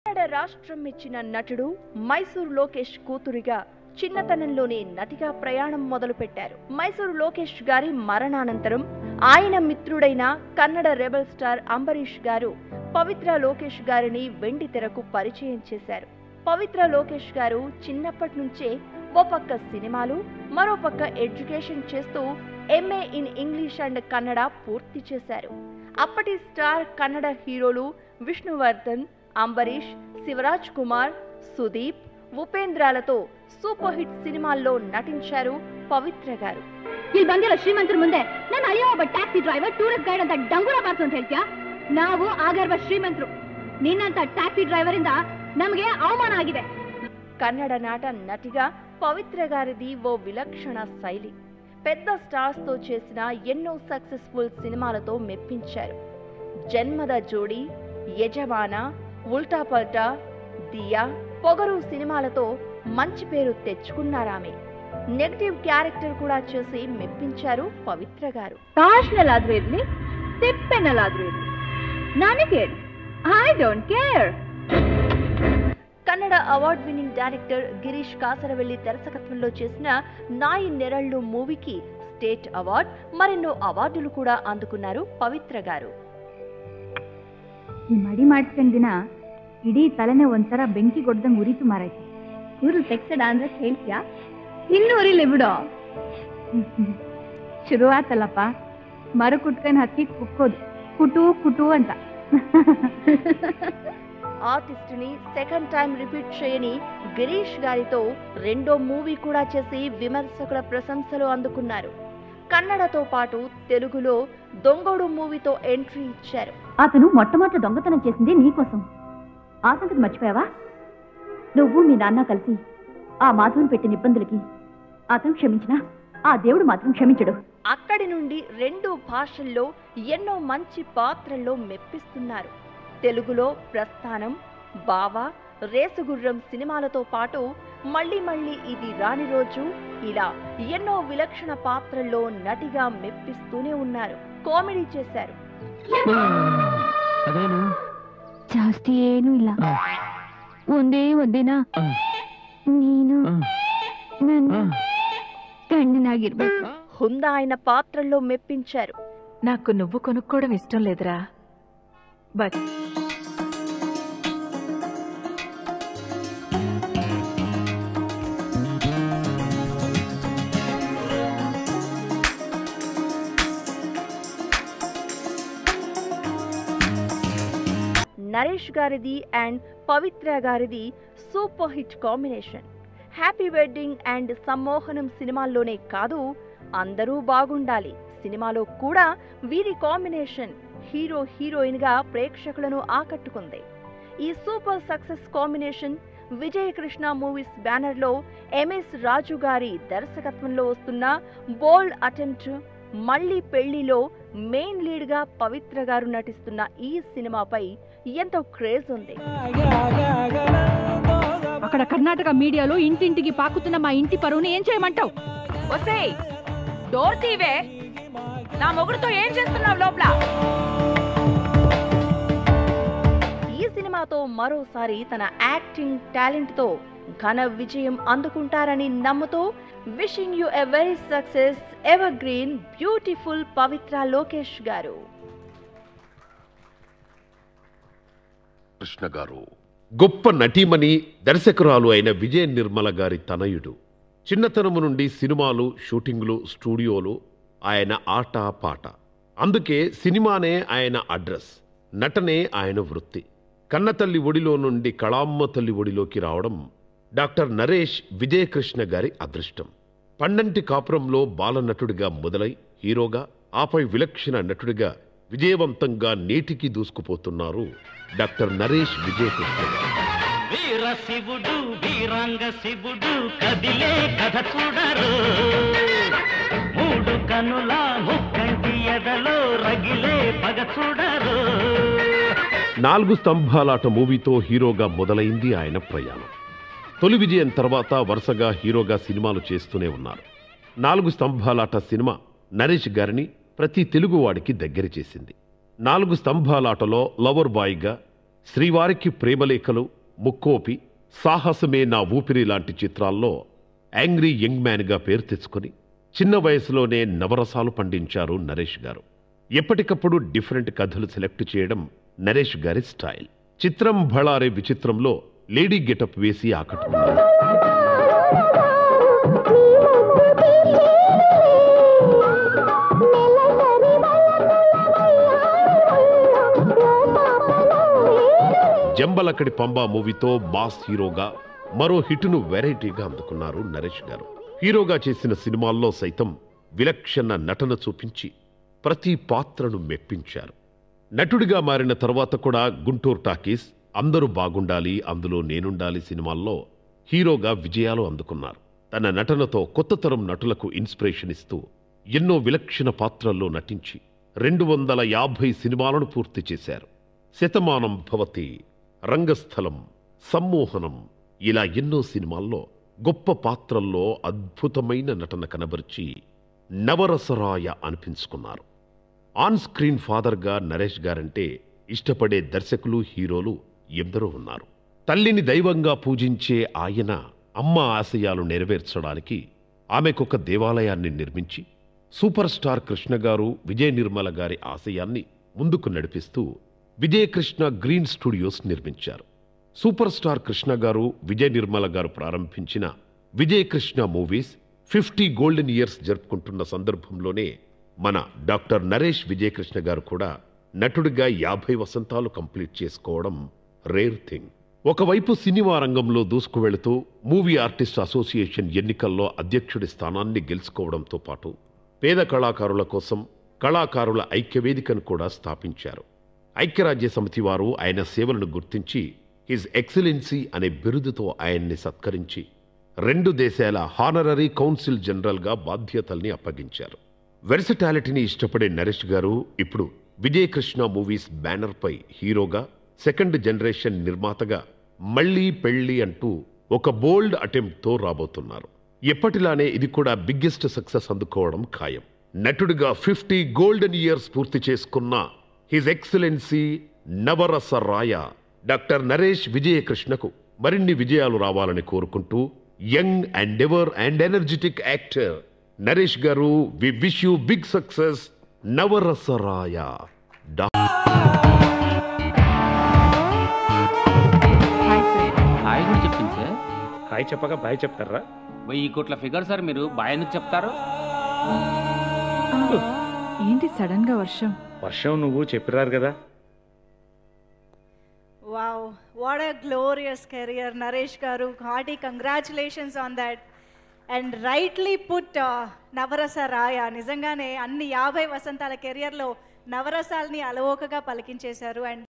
కన్నడ రాష్ట్రం ఇచ్చిన నటుడు మైసూర్ లోకేష్ కూతురిగా చిన్నతనంలోనే నటిగా ప్రయాణం మొదలుపెట్టారు మైసూర్ లోకేష్ గారి మరణానంతరం ఆయన మిత్రుడైన కన్నడ రెబల్ స్టార్ అంబరీష్ గారు పవిత్ర లోకేష్ గారిని వెండి తెరకు పరిచయం చేశారు పవిత్ర లోకేష్ గారు చిన్నప్పటి నుంచే ఓ పక్క సినిమాలు మరో పక్క ఎడ్యుకేషన్ చేస్తూ MA in English and Kannada పూర్తి చేశారు అప్పటి స్టార్ కన్నడ హీరోలు విష్ణువర్ధన్ అంబరీష్ శివరాజ్ కుమార్ సుదీప్ ఉపేంద్రాలతో ಸೂಪರ್ ಹಿಟ್ ಸಿನಿಮಾల్లో ನಟಿಂಚಾರು ಪವಿತ್ರ ಗಾರು ಇಲ್ಲಿ ಬಂದಿರೋ ಶ್ರೀಮಂತರ ಮುಂದೆ ನನ್ನ ಅಳಿಯ ಒಬ್ಬ ಟ್ಯಾಕ್ಸಿ ಡ್ರೈವರ್ ಟೂರಿಸ್ಟ್ ಗೈಡ್ ಅಂತ ಡಂಗುರ ಬಾರ್ಸು ಅಂತ ಹೇಳ್ತೀಯಾ ನಾವು ಆಗರ್ವ ಶ್ರೀಮಂತರು ನಿನ್ನಂತ ಟ್ಯಾಕ್ಸಿ ಡ್ರೈವರ್ ಇಂದ ನಮಗೆ ಅವಮಾನ ಆಗಿದೆ కన్నడ నాట నటిగా పవిత్ర గారిది ఓ విలక్షణ శైలి పెద్ద స్టార్స్ తో చేసిన ఎన్నో సక్సెస్ఫుల్ సినిమాలతో మెప్పించారు జన్మద జోడి యజమాన ఉల్టా పల్టా దియా పొగరు సినిమాలతో మంచి పేరు తెచ్చుకున్నారామె నెగటివ్ క్యారెక్టర్ కూడా చేసి మెప్పించారు పవిత్ర గారు ಕಾಶ್ನಲ್ಲಾದ್ರೂ ಇರ್ಲಿ ತಿಪ್ಪೆನಲ್ಲಾದ್ರೂ ಇರ್ಲಿ ನನಗೆ I don't care Kannada award winning director Girish Kasaravalli దర్శకత్వంలో చేసిన నాయి నెరళ్ళు మూవీకి స్టేట్ అవార్డ్ మరెన్నో అవార్డులు కూడా అందుకున్నారు పవిత్ర గారు ಈ ಮಡಿ ಮಾಡಿಸ್ಕೊಂಡ್ ದಿನ ಇಡೀ ತಲೆನೇ ಒಂಥರ ಬೆಂಕಿ ಕೊಡ್ದಂಗ್ ಉರಿತು ಮಾರೈತಿ ಊರು ತೆಗ್ಸಡ ಅಂದ್ರೆ ಹೇಳ್ತೀಯಾ ಇನ್ನೂ ಉರಿಲಿ ಬಿಡು ಶುರು ಆತಲ್ಲಪ್ಪ ಮರ ಕುಟ್ಕೊಂಡ್ ಹತ್ತಿ ಕುಕ್ಕೋದು ಕುಟು ಕುಟು ಅಂತ ఆర్టిస్ట్ ని సెకండ్ టైం రిపీట్ చేయని గిరీష్ గారితో రెండో మూవీ కూడా చేసి విమర్శకుల ప్రశంసలు అందుకున్నారు కన్నడతో పాటు తెలుగులో దొంగోడు మూవీతో ఎంట్రీ ఇచ్చారు అతను మొట్టమొదట దొంగతనం చేసింది నీకోసం ఆ సంగతి మర్చిపోయావా నువ్వు మీ నాన్న కలిసి ఆ మాధవన్ పెట్టిన ఇబ్బందులకి అతను క్షమించినా ఆ దేవుడు మాత్రం క్షమించడు అక్కడి నుండి రెండు భాషల్లో ఎన్నో మంచి పాత్రల్లో మెప్పిస్తున్నారు తెలుగులో ప్రస్థానం బావ రేసుగుర్రం సినిమాలతో పాటు మళ్ళీ మళ్ళీ ఇది రాని రోజు ఇలా ఎన్నో విలక్షణ పాత్రల్లో నటిగా మెప్పిస్తూనే ఉన్నారు కామెడీ చేశారు ಅದೇನು ಜಾಸ್ತಿ ಏನೂ ಇಲ್ಲ ಒಂದೇ ಒಂದಿನ ನೀನು ನನ್ನ ಗಂಡನಾಗಿರ್ಬೇಕು హుందా అయిన పాత్రల్లో మెప్పించారు నాకు నువ్వు కొనుక్కోవడం ఇష్టం లేదురా బట్ నరేష్ గారిది అండ్ పవిత్ర గారిది super hit combination happy wedding and Sammohanam సినిమాల్లోనే కాదు అందరూ బాగుండాలి సినిమాలో కూడా వీరి కాంబినేషన్ హీరో హీరోయిన్ గా ప్రేక్షకులను ఆకట్టుకుంది ఈ super success combination Vijayakrishna movies banner లో ఎంఎస్ రాజు గారి దర్శకత్వంలో వస్తున్న బోల్డ్ అటెంప్ట్ మళ్ళీ పెళ్లిలో మెయిన్ లీడ్ గా పవిత్ర గారు నటిస్తున్న ఈ సినిమాపై ఎంతో క్రేజ్ ఉంది అక్కడ కర్ణాటక మీడియాలో ఇంటింటికి పాకుతున్న మా ఇంటి పరువుని ఏం చేయమంటావు ఒసేయ్ డోర్ తీవే నా మొగుడుతో ఏం చేస్తున్నావు లోపల ఈ సినిమాతో మరోసారి తన యాక్టింగ్ టాలెంట్ తో ఘన విజయం అందుకుంటారని నమ్ముతూ wishing you a very success ever green beautiful Pavitra Lokesh గారు కృష్ణ గారు గొప్ప నటీమణి దర్శకురాలు అయిన విజయ నిర్మల గారి తనయుడు చిన్నతనము నుండి సినిమాలు షూటింగ్లు స్టూడియోలు ఆయన ఆట పాట అందుకే సినిమానే ఆయన అడ్రస్ నటనే ఆయన వృత్తి కన్నతల్లి ఒడిలో నుండి కళామ్మ తల్లి ఒడిలోకి రావడం డాక్టర్ నరేష్ విజయకృష్ణ గారి అదృష్టం పండంటి కాపురంలో బాలనటుడిగా మొదలై హీరోగా ఆపై విలక్షణ నటుడిగా విజయవంతంగా నేటికి దూసుకుపోతున్నారు డాక్టర్ నరేష్ విజయకృష్ణ గారు వీర శివుడు వీరాంగ శివుడు కదిలే కథ చూడరు మూడు కనుల ముక్కంటి ఎదలో రగిలే పగ చూడరు నాలుగు స్తంభాలాట మూవీతో హీరోగా మొదలైంది ఆయన ప్రయాణం తొలి విజయం తర్వాత వరుసగా హీరోగా సినిమాలు చేస్తూనే ఉన్నారు నాలుగు స్తంభాలాట సినిమా నరేష్ గారిని ప్రతి తెలుగువాడికి దగ్గర చేసింది నాలుగు స్తంభాలాటలో లవర్ బాయ్గా శ్రీవారికి ప్రేమలేఖలు ముక్కోపి సాహసమే నా ఊపిరి లాంటి చిత్రాల్లో యాంగ్రీ యంగ్ మ్యాన్గా పేరు తెచ్చుకొని చిన్న వయసులోనే నవరసాలు పండించారు నరేష్ గారు ఎప్పటికప్పుడు డిఫరెంట్ కథలు సెలెక్ట్ చేయడం నరేష్ గారి స్టైల్ చిత్రం భళారే విచిత్రంలో లేడీ గెటప్ వేసి ఆకట్టుకున్నారు జంబలకడి పంబా మూవీతో మాస్ హీరోగా మరో హిట్ను వెరైటీగా అందుకున్నారు నరేష్ గారు హీరోగా చేసిన సినిమాల్లో సైతం విలక్షణ నటన చూపించి ప్రతి పాత్రను మెప్పించారు నటుడిగా మారిన తర్వాత కూడా గుంటూరు టాకీస్ అందరూ బాగుండాలి అందులో నేనుండాలి సినిమాల్లో హీరోగా విజయాలు అందుకున్నారు తన నటనతో కొత్త తరం నటులకు ఇన్స్పిరేషన్ ఇస్తూ ఎన్నో విలక్షణ పాత్రల్లో నటించి రెండు వందల యాభై సినిమాలను పూర్తి చేశారు శతమానం భవతి రంగస్థలం సమ్మోహనం ఇలా ఎన్నో సినిమాల్లో గొప్ప పాత్రల్లో అద్భుతమైన నటన కనబరిచి నవరసరాయ అనిపించుకున్నారు ఆన్ స్క్రీన్ ఫాదర్గా నరేష్ గారంటే ఇష్టపడే దర్శకులు హీరోలు ఎందరో ఉన్నారు తల్లిని దైవంగా పూజించే ఆయన అమ్మ ఆశయాలు నెరవేర్చడానికి ఆమెకొక దేవాలయాన్ని నిర్మించి సూపర్ స్టార్ కృష్ణ గారు విజయ నిర్మల గారి ఆశయాన్ని ముందుకు నడిపిస్తూ విజయకృష్ణ గ్రీన్ స్టూడియోస్ నిర్మించారు సూపర్ స్టార్ కృష్ణ గారు విజయ నిర్మల గారు ప్రారంభించిన Vijayakrishna movies fifty golden years జరుపుకుంటున్న సందర్భంలోనే మన డాక్టర్ నరేష్ విజయకృష్ణ గారు కూడా నటుడిగా యాభై వసంతాలు కంప్లీట్ చేసుకోవడం రేర్ థింగ్ ఒకవైపు సినిమా రంగంలో దూసుకువెళుతూ మూవీ ఆర్టిస్ట్ అసోసియేషన్ ఎన్నికల్లో అధ్యక్షుడి స్థానాన్ని గెలుచుకోవడంతో పాటు పేద కళాకారుల కోసం కళాకారుల ఐక్యవేదికను కూడా స్థాపించారు ఐక్యరాజ్య సమితి వారు ఆయన సేవలను గుర్తించి హిజ్ ఎక్సలెన్సీ అనే బిరుదుతో ఆయన్ని సత్కరించి రెండు దేశాల హానరరీ కౌన్సిల్ జనరల్గా బాధ్యతల్ని అప్పగించారు వెర్సటాలిటీని ఇష్టపడే నరేష్ గారు ఇప్పుడు విజయకృష్ణ మూవీస్ బ్యానర్పై హీరోగా సెకండ్ జనరేషన్ నిర్మాతగా మళ్ళీ పెళ్లి అంటూ ఒక బోల్డ్ అటెంప్ట్తో రాబోతున్నారు ఎప్పటిలానే ఇది కూడా బిగ్గెస్ట్ సక్సెస్ అందుకోవడం ఖాయం నటుడిగా ఫిఫ్టీ గోల్డెన్ ఇయర్స్ పూర్తి చేసుకున్న హిజ్ ఎక్సలెన్సీ నవరస రాయ డాక్టర్ నరేష్ విజయకృష్ణకు మరిన్ని విజయాలు రావాలని కోరుకుంటూ young and ever and energetic actor Naresh గారు we wish you big success Navarasaraya డా హాయ్ కూడా చెప్పింది సార్ హాయ్ చెప్పగా బాయ్ చెప్తారా వెయ్యి కోట్ల ఫిగర్ సార్ మీరు బాయ్ ఎందుకు చెప్తారు ఏంటి సడన్ గా వర్షం వర్షం నువ్వు చెప్పిరారు కదా Wow, what a glorious career, Naresh Garu. Hearty congratulations on that. And rightly put Navarasa Raya నిజంగానే అన్ని యాభై వసంతాల కెరియర్లో నవరసాల్ని అలవోకగా పలికించేశారు అండ్